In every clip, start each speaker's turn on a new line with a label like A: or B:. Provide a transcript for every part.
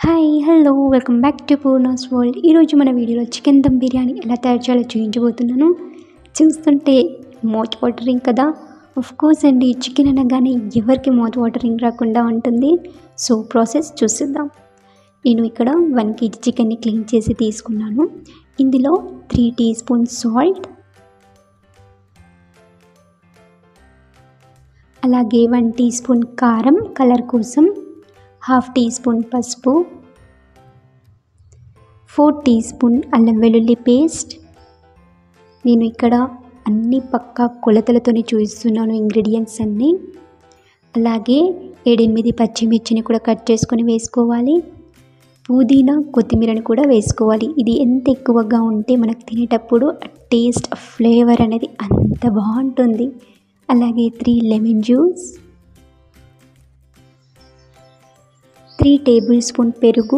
A: hi hello welcome back to Purna's world ఈరోజు మన వీడియోలో చికెన్ దమ్ బిర్యానీ ఎలా తయారు చేయాలో చూపించబోతున్నాను చూస్తుంటే మౌత్ వాటరింగ్ కదా ఆఫ్ కోర్స్ అండి చికెన్ అనగానే ఎవరికి మౌత్ వాటరింగ్ రాకుండా ఉంటుంది సో ప్రాసెస్ చూసిద్దాం నేను ఇక్కడ వన్ కేజీ చికెన్ని క్లీన్ చేసి తీసుకున్నాను ఇందులో త్రీ టీ స్పూన్ సాల్ట్ అలాగే వన్ టీ స్పూన్ కారం కలర్ కోసం హాఫ్ టీ స్పూన్ పసుపు ఫోర్ టీ స్పూన్ అల్లం వెల్లుల్లి పేస్ట్ నేను ఇక్కడ అన్ని పక్కా కొలతలతోనే చూపిస్తున్నాను ఇంగ్రీడియంట్స్ అన్నీ అలాగే ఏడెనిమిది పచ్చిమిర్చిని కూడా కట్ చేసుకొని వేసుకోవాలి పుదీనా కొత్తిమీరని కూడా వేసుకోవాలి ఇది ఎంత ఎక్కువగా ఉంటే మనకు తినేటప్పుడు టేస్ట్ ఫ్లేవర్ అనేది అంత బాగుంటుంది అలాగే three lemon juice three tablespoon పెరుగు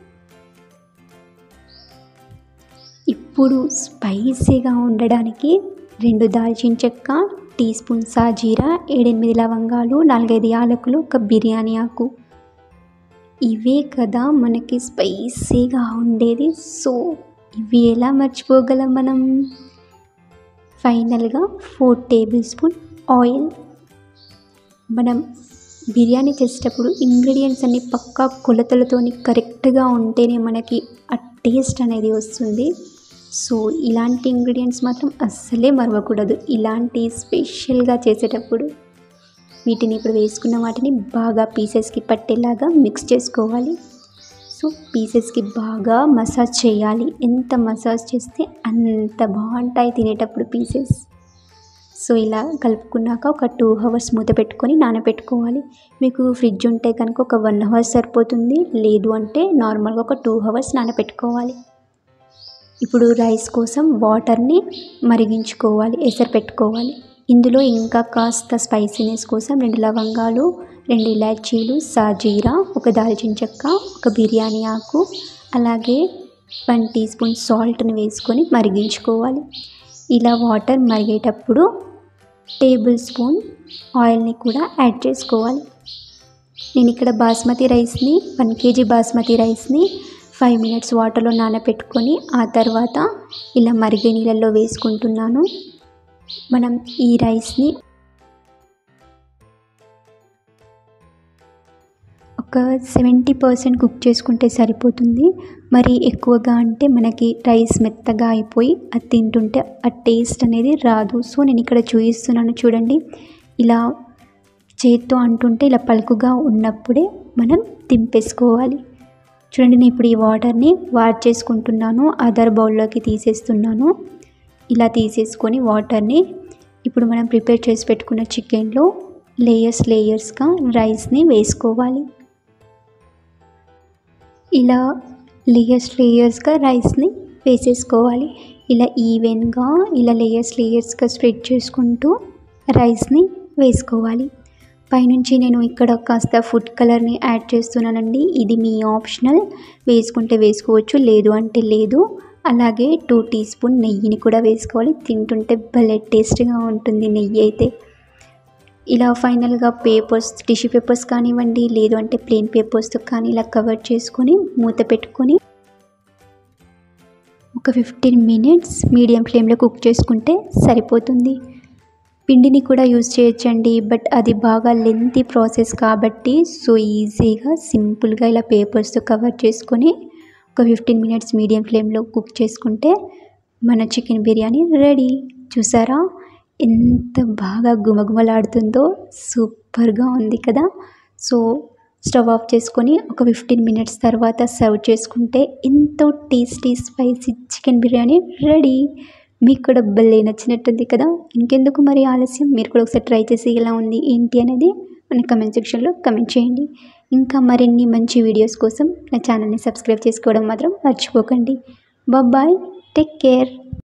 A: ఇప్పుడు స్పైసీగా ఉండడానికి రెండు దాల్చిన చెక్క టీ స్పూన్ సాజీరా ఏడెనిమిది లవంగాలు నాలుగైదు యాలకులు ఒక బిర్యానీ ఆకు ఇవే కదా మనకి స్పైసీగా ఉండేది సో ఇవి ఎలా మర్చిపోగలం మనం ఫైనల్గా ఫోర్ టేబుల్ స్పూన్ ఆయిల్ మనం బిర్యానీ చేసేటప్పుడు ఇంగ్రీడియంట్స్ అన్ని పక్కా కొలతలతోని కరెక్ట్గా ఉంటేనే మనకి ఆ టేస్ట్ అనేది వస్తుంది సో ఇలాంటి ఇంగ్రీడియంట్స్ మాత్రం అస్సలే మరవకూడదు ఇలాంటి స్పెషల్గా చేసేటప్పుడు వీటిని ఇప్పుడు వేసుకున్న వాటిని బాగా పీసెస్కి పట్టేలాగా మిక్స్ చేసుకోవాలి సో పీసెస్కి బాగా మసాజ్ చేయాలి ఎంత మసాజ్ చేస్తే అంత బాగుంటాయి తినేటప్పుడు పీసెస్ సో ఇలా కలుపుకున్నాక ఒక టూ అవర్స్ మూత పెట్టుకొని నానబెట్టుకోవాలి మీకు ఫ్రిడ్జ్ ఉంటే కనుక ఒక వన్ అవర్ సరిపోతుంది లేదు అంటే నార్మల్గా ఒక టూ అవర్స్ నానబెట్టుకోవాలి ఇప్పుడు రైస్ కోసం వాటర్ని మరిగించుకోవాలి ఎసరు పెట్టుకోవాలి ఇందులో ఇంకా కాస్త స్పైసీనెస్ కోసం రెండు లవంగాలు రెండు ఇలాచీలు సాజీరా ఒక దాల్చిన చెక్క ఒక బిర్యానీ ఆకు అలాగే వన్ టీ స్పూన్ సాల్ట్ని వేసుకొని మరిగించుకోవాలి ఇలా వాటర్ మరిగేటప్పుడు టేబుల్ స్పూన్ ఆయిల్ని కూడా యాడ్ చేసుకోవాలి నేను ఇక్కడ బాస్మతి రైస్ని వన్ కేజీ బాస్మతి రైస్ని ఫైవ్ మినిట్స్ వాటర్లో నానబెట్టుకొని ఆ తర్వాత ఇలా మరిగే నీళ్ళల్లో వేసుకుంటున్నాను మనం ఈ రైస్ని ఒక సెవెంటీ పర్సెంట్ కుక్ చేసుకుంటే సరిపోతుంది మరి ఎక్కువగా అంటే మనకి రైస్ మెత్తగా అయిపోయి అది తింటుంటే ఆ టేస్ట్ అనేది రాదు సో నేను ఇక్కడ చూపిస్తున్నాను చూడండి ఇలా చేత్తో అంటుంటే ఇలా పలుకుగా ఉన్నప్పుడే మనం దింపేసుకోవాలి చూడండి నేను ఇప్పుడు ఈ వాటర్ని వాడ్ చేసుకుంటున్నాను అదర్ బౌల్లోకి తీసేస్తున్నాను ఇలా తీసేసుకొని వాటర్ని ఇప్పుడు మనం ప్రిపేర్ చేసి పెట్టుకున్న చికెన్లో లేయర్స్ లేయర్స్గా రైస్ని వేసుకోవాలి ఇలా లేయర్స్ లేయర్స్గా రైస్ని వేసేసుకోవాలి ఇలా ఈవెన్గా ఇలా లేయర్స్ లేయర్స్గా స్ప్రెడ్ చేసుకుంటూ రైస్ని వేసుకోవాలి పైనుంచి నేను ఇక్కడ కాస్త ఫుడ్ కలర్ని యాడ్ చేస్తున్నానండి ఇది మీ ఆప్షనల్ వేసుకుంటే వేసుకోవచ్చు లేదు అంటే లేదు అలాగే టూ టీ స్పూన్ నెయ్యిని కూడా వేసుకోవాలి తింటుంటే భలే టేస్ట్గా ఉంటుంది నెయ్యి అయితే ఇలా ఫైనల్గా పేపర్స్ టిష్యూ పేపర్స్ కానివ్వండి లేదు అంటే ప్లెయిన్ పేపర్స్తో కానీ ఇలా కవర్ చేసుకొని మూత పెట్టుకొని ఒక ఫిఫ్టీన్ మినిట్స్ మీడియం ఫ్లేమ్లో కుక్ చేసుకుంటే సరిపోతుంది పిండిని కూడా యూజ్ చేయొచ్చండి బట్ అది బాగా లెంతీ ప్రాసెస్ కాబట్టి సో ఈజీగా సింపుల్గా ఇలా పేపర్స్తో కవర్ చేసుకొని ఒక ఫిఫ్టీన్ మినిట్స్ మీడియం ఫ్లేమ్లో కుక్ చేసుకుంటే మన చికెన్ బిర్యానీ రెడీ చూసారా ఎంత బాగా గుమగుమలాడుతుందో సూపర్గా ఉంది కదా సో స్టవ్ ఆఫ్ చేసుకొని ఒక ఫిఫ్టీన్ మినిట్స్ తర్వాత సర్వ్ చేసుకుంటే ఎంతో tasty spicy chicken biryani ready మీకు కూడా భలే నచ్చినట్టుంది కదా ఇంకెందుకు మరి ఆలస్యం మీరు కూడా ఒకసారి ట్రై చేసి ఎలా ఉంది ఏంటి అనేది మన కమెంట్ సెక్షన్లో కమెంట్ చేయండి ఇంకా మరిన్ని మంచి వీడియోస్ కోసం నా ఛానల్ని సబ్స్క్రైబ్ చేసుకోవడం మాత్రం మర్చిపోకండి బాయ్ టేక్ కేర్